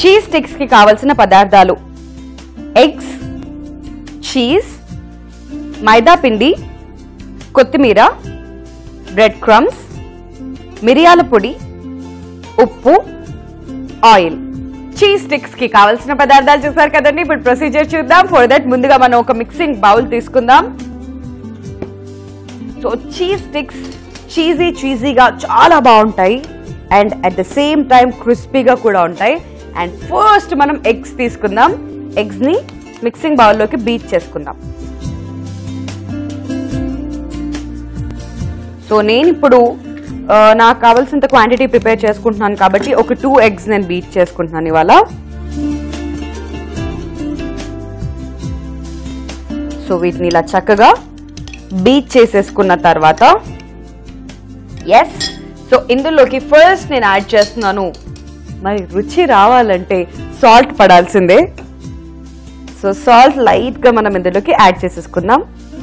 cheese sticks కి కావలసిన పదార్థాలు ఎగ్స్ చీజ్ మైదా పిండి కొత్తిమీర బ్రెడ్ క్రమ్స్ మిరియాల పొడి ఉప్పు ఆయిల్ చీజ్ స్టిక్స్ కి కావాల్సిన పదార్థాలు చూసారు కదండి ఇప్పుడు ప్రొసీజర్ చూద్దాం ఫర్ దట్ ముందుగా మనం ఒక మిక్సింగ్ బౌల్ తీసుకుందాం సో చీజ్ స్టిక్స్ చీజీ చీజీగా చాలా బాగుంటాయి and at the same time క్రిస్పీగా కూడా ఉంటాయి అండ్ ఫస్ట్ మనం ఎగ్స్ తీసుకుందాం ఎగ్స్ ని మిక్సింగ్ బౌల్లోకి బీట్ చేసుకుందాం సో నేను ఇప్పుడు ఆ, నాకు కావాల్సినంత క్వాంటిటీ ప్రిపేర్ చేసుకుంటున్నాను కాబట్టి ఒక టూ ఎగ్స్ నేను బీట్ చేసుకుంటున్నాను ఇవాళ సో వీటిని ఇలా చక్కగా బీట్ చేసేసుకున్న తర్వాత ఎస్ సో ఇందులోకి ఫస్ట్ నేను యాడ్ చేస్తున్నాను మరి రుచి రావాలంటే సాల్ట్ పడాల్సిందే సో సాల్ట్ లైట్గా మనం ఇందులోకి యాడ్ చేసేసుకుందాం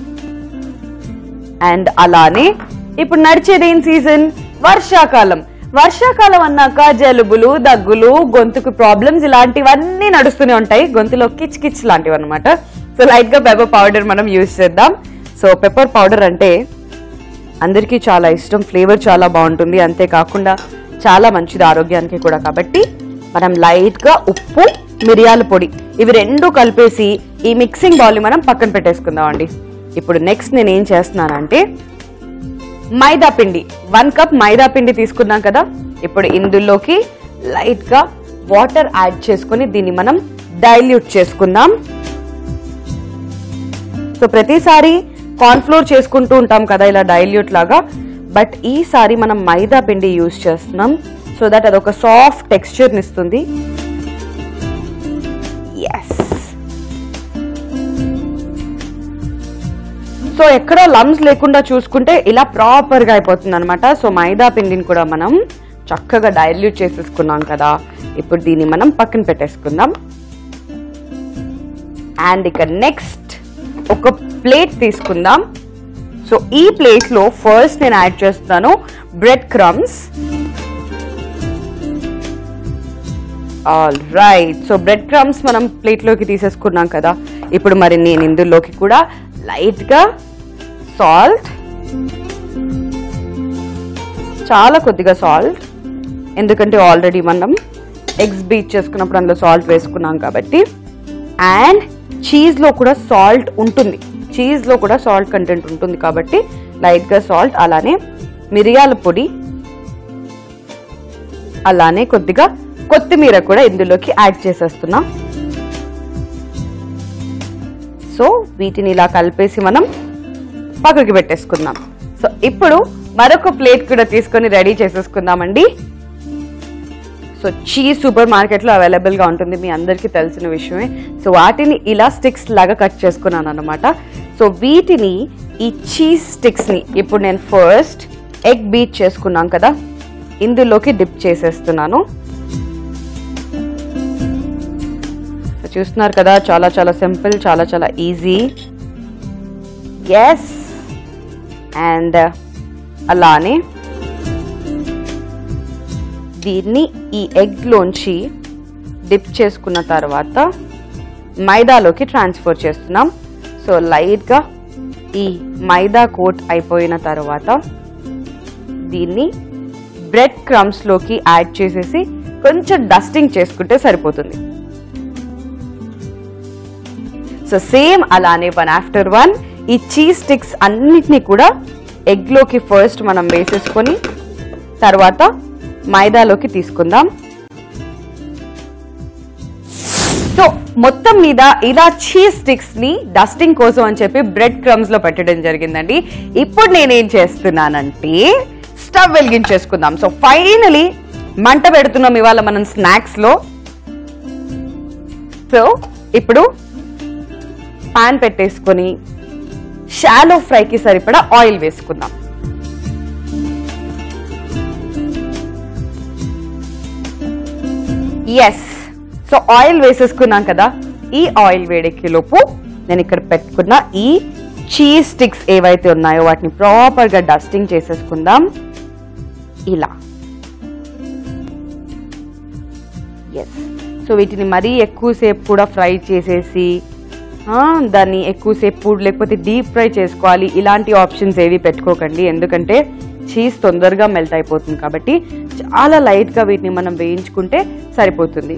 అండ్ అలానే ఇప్పుడు నడిచేది ఏం సీజన్ వర్షాకాలం వర్షాకాలం అన్నాక జలుబులు దగ్గులు గొంతుకు ప్రాబ్లమ్స్ ఇలాంటివన్నీ నడుస్తూనే ఉంటాయి గొంతులో కిచ్ కిచ్ లాంటివి అనమాట సో లైట్ గా పెప్పర్ పౌడర్ మనం యూజ్ చేద్దాం సో పెప్పర్ పౌడర్ అంటే అందరికీ చాలా ఇష్టం ఫ్లేవర్ చాలా బాగుంటుంది అంతేకాకుండా చాలా మంచిది ఆరోగ్యానికి కూడా కాబట్టి మనం లైట్ గా ఉప్పు మిరియాల పొడి ఇవి రెండు కలిపేసి ఈ మిక్సింగ్ బౌల్ మనం పక్కన పెట్టేసుకుందాం అండి ఇప్పుడు నెక్స్ట్ నేను ఏం చేస్తున్నానంటే మైదా పిండి వన్ కప్ మైదా పిండి తీసుకున్నాం కదా ఇప్పుడు ఇందులోకి లైట్ గా వాటర్ యాడ్ చేసుకొని దీన్ని మనం డైల్యూట్ చేసుకుందాం సో ప్రతిసారి కార్న్ఫ్లోర్ చేసుకుంటూ ఉంటాం కదా ఇలా డైల్యూట్ లాగా బట్ ఈసారి మనం మైదా పిండి యూజ్ చేస్తున్నాం సో దట్ అదొక సాఫ్ట్ టెక్స్చర్ని ఇస్తుంది ఎస్ సో ఎక్కడో లమ్స్ లేకుండా చూసుకుంటే ఇలా ప్రాపర్ గా అయిపోతుంది అనమాట సో మైదా పిండిని కూడా మనం చక్కగా డైల్యూట్ చేసేసుకున్నాం కదా ఇప్పుడు దీన్ని మనం పక్కన పెట్టేసుకుందాం అండ్ ఇక నెక్స్ట్ ఒక ప్లేట్ తీసుకుందాం సో ఈ ప్లేట్ లో ఫస్ట్ నేను యాడ్ చేస్తాను bread crumbs all right so bread crumbs మనం ప్లేట్లోకి తీసేసుకున్నాం కదా ఇప్పుడు మరి నేను ఇందులోకి కూడా లైట్గా సాల్ట్ చాలా కొద్దిగా సాల్ట్ ఎందుకంటే ఆల్రెడీ మనం ఎగ్స్ బీట్ చేసుకున్నప్పుడు అందులో సాల్ట్ వేసుకున్నాం కాబట్టి అండ్ చీజ్లో కూడా సాల్ట్ ఉంటుంది చీజ్లో కూడా సాల్ట్ కంటెంట్ ఉంటుంది కాబట్టి లైట్గా సాల్ట్ అలానే మిరియాల పొడి అలానే కొద్దిగా కొత్తిమీర కూడా ఇందులోకి యాడ్ చేసేస్తున్నాం సో వీటిని ఇలా కలిపేసి మనం పక్కకి పెట్టేసుకుందాం సో ఇప్పుడు మరొక ప్లేట్ కూడా తీసుకొని రెడీ చేసేసుకుందామండి సో చీజ్ సూపర్ మార్కెట్లో అవైలబుల్గా ఉంటుంది మీ అందరికీ తెలిసిన విషయమే సో వాటిని ఇలా స్టిక్స్ లాగా కట్ చేసుకున్నాను అనమాట సో వీటిని ఈ చీజ్ స్టిక్స్ని ఇప్పుడు నేను ఫస్ట్ ఎగ్ బీట్ చేసుకున్నాం కదా ఇందులోకి డిప్ చేసేస్తున్నాను సో చూస్తున్నారు కదా చాలా చాలా సింపుల్ చాలా చాలా ఈజీ ఎస్ అండ్ అలానే దీన్ని ఈ ఎగ్లోంచి డిప్ చేసుకున్న తర్వాత మైదాలోకి ట్రాన్స్ఫర్ చేస్తున్నాం సో లైట్గా ఈ మైదా కోట్ అయిపోయిన తర్వాత దీన్ని బ్రెడ్ క్రమ్స్లోకి యాడ్ చేసేసి కొంచెం డస్టింగ్ చేసుకుంటే సరిపోతుంది సో సేమ్ అలానే వన్ ఆఫ్టర్ వన్ ఈ చీజ్ స్టిక్స్ అన్నిటినీ కూడా ఎగ్లోకి ఫస్ట్ మనం వేసేసుకొని తర్వాత మైదాలోకి తీసుకుందాం సో మొత్తం మీద ఇలా చీజ్ స్టిక్స్ ని డస్టింగ్ కోసం అని చెప్పి బ్రెడ్ క్రమ్స్ లో పెట్టడం జరిగిందండి ఇప్పుడు నేనేం చేస్తున్నానంటే స్టవ్ వెలిగించేసుకుందాం సో ఫైనలీ మంట పెడుతున్నాం ఇవాళ మనం స్నాక్స్ లో సో ఇప్పుడు పాన్ పెట్టేసుకొని షాలో ఫ్రైకి సరిపడా ఆయిల్ వేసుకుందాం ఎస్ సో ఆయిల్ వేసేసుకున్నాం కదా ఈ ఆయిల్ వేడెక్కేలోపు నేను ఇక్కడ పెట్టుకున్న ఈ చీజ్ స్టిక్స్ ఏవైతే ఉన్నాయో వాటిని ప్రాపర్గా డస్టింగ్ చేసేసుకుందాం ఇలా ఎస్ సో వీటిని మరీ ఎక్కువసేపు కూడా ఫ్రై చేసేసి ఆ, దాన్ని ఎక్కువసేపు లేకపోతే డీప్ ఫ్రై చేసుకోవాలి ఇలాంటి ఆప్షన్స్ ఏవి పెట్టుకోకండి ఎందుకంటే చీజ్ తొందరగా మెల్ట్ అయిపోతుంది కాబట్టి చాలా లైట్గా వీటిని మనం వేయించుకుంటే సరిపోతుంది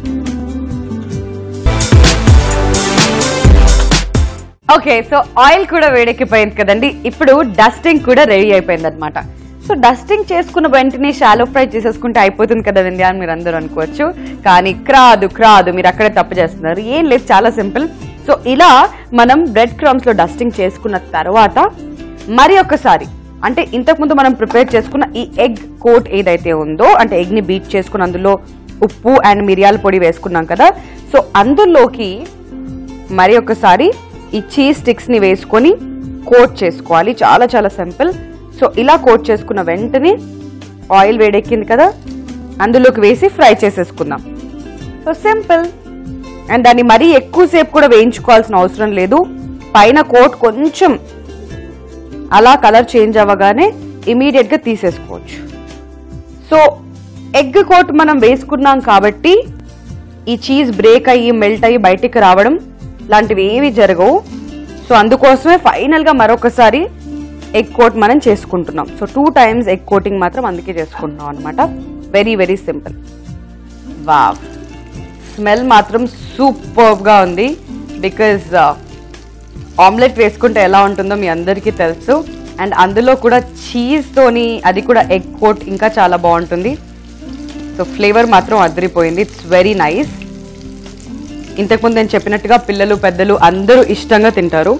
ఓకే సో ఆయిల్ కూడా వేడెక్కిపోయింది కదండి ఇప్పుడు డస్టింగ్ కూడా రెడీ అయిపోయింది అనమాట సో డస్టింగ్ చేసుకున్న వెంటనే షాలో ఫ్రై చేసేసుకుంటే అయిపోతుంది కదా వింధ్యా అని మీరు అందరూ అనుకోవచ్చు కానీ క్రాదు క్రాదు మీరు అక్కడే తప్పు చేస్తున్నారు ఏం లేదు చాలా సింపుల్ సో ఇలా మనం బ్రెడ్ క్రమ్స్ లో డస్టింగ్ చేసుకున్న తర్వాత మరి ఒకసారి అంటే ఇంతకుముందు మనం ప్రిపేర్ చేసుకున్న ఈ ఎగ్ కోట్ ఏదైతే ఉందో అంటే ఎగ్ ని బీట్ చేసుకుని అందులో ఉప్పు అండ్ మిరియాల పొడి వేసుకున్నాం కదా సో అందులోకి మరి ఒకసారి ఈ చీజ్ స్టిక్స్ ని వేసుకొని కోట్ చేసుకోవాలి చాలా చాలా సింపుల్ సో ఇలా కోట్ చేసుకున్న వెంటనే ఆయిల్ వేడెక్కింది కదా అందులోకి వేసి ఫ్రై చేసేసుకుందాం సో సింపుల్ అండ్ దాన్ని మరీ ఎక్కువసేపు కూడా వేయించుకోవాల్సిన అవసరం లేదు పైన కోట్ కొంచెం అలా కలర్ చేంజ్ అవ్వగానే ఇమీడియట్ గా తీసేసుకోవచ్చు సో ఎగ్ కోట్ మనం వేసుకున్నాం కాబట్టి ఈ చీజ్ బ్రేక్ అయ్యి మెల్ట్ అయ్యి బయటికి రావడం లాంటివి ఏవి జరగవు సో అందుకోసమే ఫైనల్ గా మరొకసారి ఎగ్ కోట్ మనం చేసుకుంటున్నాం so two times egg coating మాత్రం అందుకే చేసుకుంటున్నాం అనమాట very very simple wow smell మాత్రం సూపర్ గా ఉంది బికాజ్ ఆమ్లెట్ వేసుకుంటే ఎలా ఉంటుందో మీ అందరికీ తెలుసు అండ్ అందులో కూడా చీజ్ తోని అది కూడా ఎగ్ కోట్ ఇంకా చాలా బాగుంటుంది సో ఫ్లేవర్ మాత్రం అదిరిపోయింది ఇట్స్ వెరీ నైస్ ఇంతకుముందు నేను చెప్పినట్టుగా పిల్లలు పెద్దలు అందరూ ఇష్టంగా తింటారు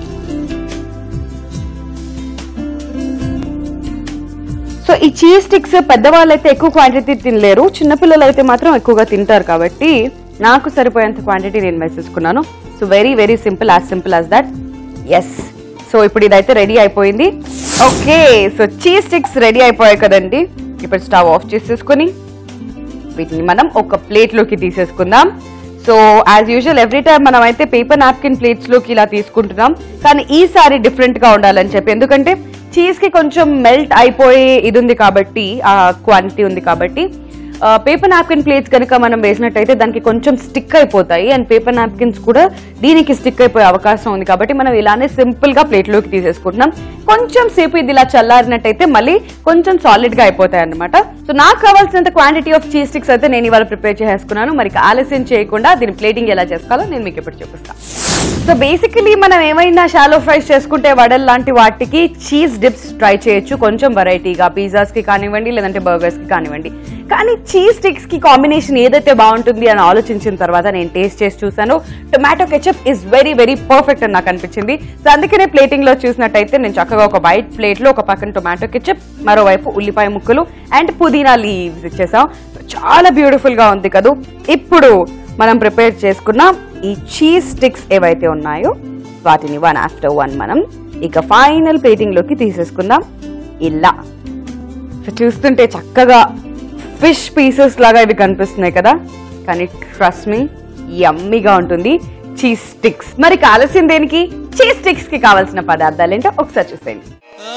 సో ఈ చీజ్ స్టిక్స్ పెద్దవాళ్ళు అయితే ఎక్కువ క్వాంటిటీ తినలేరు చిన్నపిల్లలు అయితే మాత్రం ఎక్కువగా తింటారు కాబట్టి నాకు సరిపోయేంత క్వాంటిటీ నేను వేసేసుకున్నాను so very very simple as simple as that yes so ఇప్పుడు ఇదైతే రెడీ అయిపోయింది okay so cheese sticks ready అయిపోయాయి కదండి ఇప్పుడు స్టవ్ ఆఫ్ చేసేసుకొని వీటిని మనం ఒక ప్లేట్లోకి తీసేసుకుందాం so as usual every time మనం అయితే పేపర్ నాప్కిన్ ప్లేట్స్ లోకి ఇలా తీసుకుంటున్నాం కానీ ఈసారి డిఫరెంట్ గా ఉండాలని చెప్పి ఎందుకంటే చీజ్ కి కొంచెం మెల్ట్ అయిపోయే ఇది ఉంది కాబట్టి ఆ క్వాంటిటీ ఉంది కాబట్టి పేపర్ నాప్కిన్ ప్లేట్స్ కనుక మనం వేసినట్టయితే దానికి కొంచెం స్టిక్ అయిపోతాయి అండ్ పేపర్ నాప్కిన్స్ కూడా దీనికి స్టిక్ అయిపోయే అవకాశం ఉంది కాబట్టి మనం ఇలానే సింపుల్ గా ప్లేట్లోకి తీసేసుకుంటున్నాం కొంచెం సేపు ఇది ఇలా చల్లారినట్టయితే మళ్ళీ కొంచెం సాలిడ్ గా అయిపోతాయి అనమాట సో నాకు కావాల్సినంత క్వాంటిటీ ఆఫ్ చీజ్ స్టిక్స్ అయితే నేను ఇవాళ ప్రిపేర్ చేసుకున్నాను మరి ఇక ఆలస్యం చేయకుండా దీని ప్లేటింగ్ ఎలా చేసుకోవాలో నేను మీకు ఇప్పుడు చూపిస్తాను సో బేసికలీ మనం ఏమైనా షాలో ఫ్రైస్ చేసుకుంటే వడల్ లాంటి వాటికి చీజ్ డిప్స్ ట్రై చేయొచ్చు కొంచెం వెరైటీగా పిజ్జాస్ కి కానివ్వండి లేదంటే బర్గర్స్ కి కానివ్వండి కానీ చీజ్ స్టిక్స్ కి కాంబినేషన్ ఏదైతే బాగుంటుంది అని ఆలోచించిన తర్వాత నేను టేస్ట్ చేసి చూసాను tomato ketchup is very very perfect అని నాకు అనిపించింది సో అందుకనే ప్లేటింగ్ లో చూసినట్టయితే నేను చక్కగా ఒక వైట్ ప్లేట్ లో ఒక పక్కన టొమాటో కెచప్ మరోవైపు ఉల్లిపాయ ముక్కలు అండ్ పుదీనా లీవ్స్ ఇచ్చేసాం చాలా బ్యూటిఫుల్ గా ఉంది కదూ ఇప్పుడు మనం ప్రిపేర్ చేసుకున్న ఈ చీజ్ స్టిక్స్ ఏవైతే ఉన్నాయో వాటిని వన్ ఆఫ్టర్ వన్ మనం ఇక ఫైనల్ ప్లేటింగ్ లోకి తీసేసుకుందాం ఇలా సో చూస్తుంటే చక్కగా ఫిష్ పీసెస్ లాగా ఇవి కనిపిస్తున్నాయి కదా కానీ ట్రస్ట్ మీ యమ్మీగా ఉంటుంది చీజ్ స్టిక్స్ మరి కావాల్సింది దేనికి చీజ్ స్టిక్స్ కి కావాల్సిన పదార్థాలు ఏంటో ఒకసారి చూసేయండి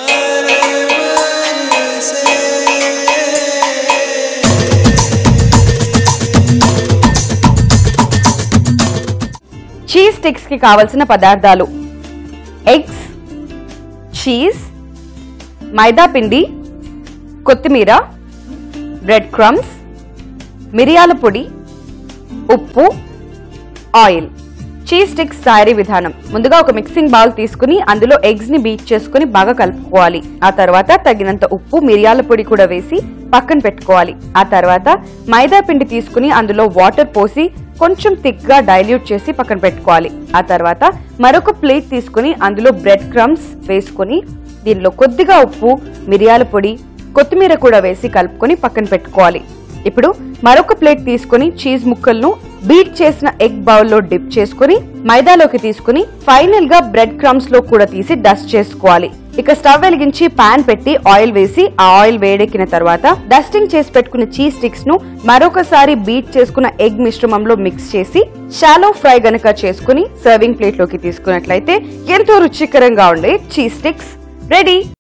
చీజ్ స్టిక్స్ కి కావలసిన పదార్థాలు ఎగ్స్ చీజ్ మైదా పిండి కొత్తిమీర బ్రెడ్ క్రమ్స్ మిరియాల పొడి ఉప్పు ఆయిల్ చీజ్ స్టిక్స్ తయారీ విధానం ముందుగా ఒక మిక్సింగ్ బౌల్ తీసుకుని అందులో ఎగ్స్ ని బీట్ చేసుకుని బాగా కలుపుకోవాలి ఆ తర్వాత తగినంత ఉప్పు మిరియాల పొడి కూడా వేసి పక్కన పెట్టుకోవాలి ఆ తర్వాత మైదా పిండి తీసుకుని అందులో వాటర్ పోసి కొంచెం థిక్ గా డైల్యూట్ చేసి పక్కన పెట్టుకోవాలి ఆ తర్వాత మరొక ప్లేట్ తీసుకుని అందులో బ్రెడ్ క్రమ్స్ వేసుకొని దీనిలో కొద్దిగా ఉప్పు మిరియాల పొడి కొత్తిమీర కూడా వేసి కలుపుకొని పక్కన పెట్టుకోవాలి ఇప్పుడు మరొక ప్లేట్ తీసుకొని చీజ్ ముక్కలను బీట్ చేసిన ఎగ్ బౌల్లో డిప్ చేసుకుని మైదాలోకి తీసుకుని ఫైనల్ గా బ్రెడ్ క్రమ్స్ లో కూడా తీసి డస్ట్ చేసుకోవాలి ఇక స్టవ్ వెలిగించి పాన్ పెట్టి ఆయిల్ వేసి ఆ ఆయిల్ వేడెక్కిన తర్వాత డస్టింగ్ చేసి పెట్టుకున్న చీజ్ స్టిక్స్ ను మరొకసారి బీట్ చేసుకున్న ఎగ్ మిశ్రమంలో మిక్స్ చేసి షాలో ఫ్రై గనక చేసుకుని సర్వింగ్ ప్లేట్ లోకి తీసుకున్నట్లయితే ఎంతో రుచికరంగా ఉండే చీజ్ స్టిక్స్ రెడీ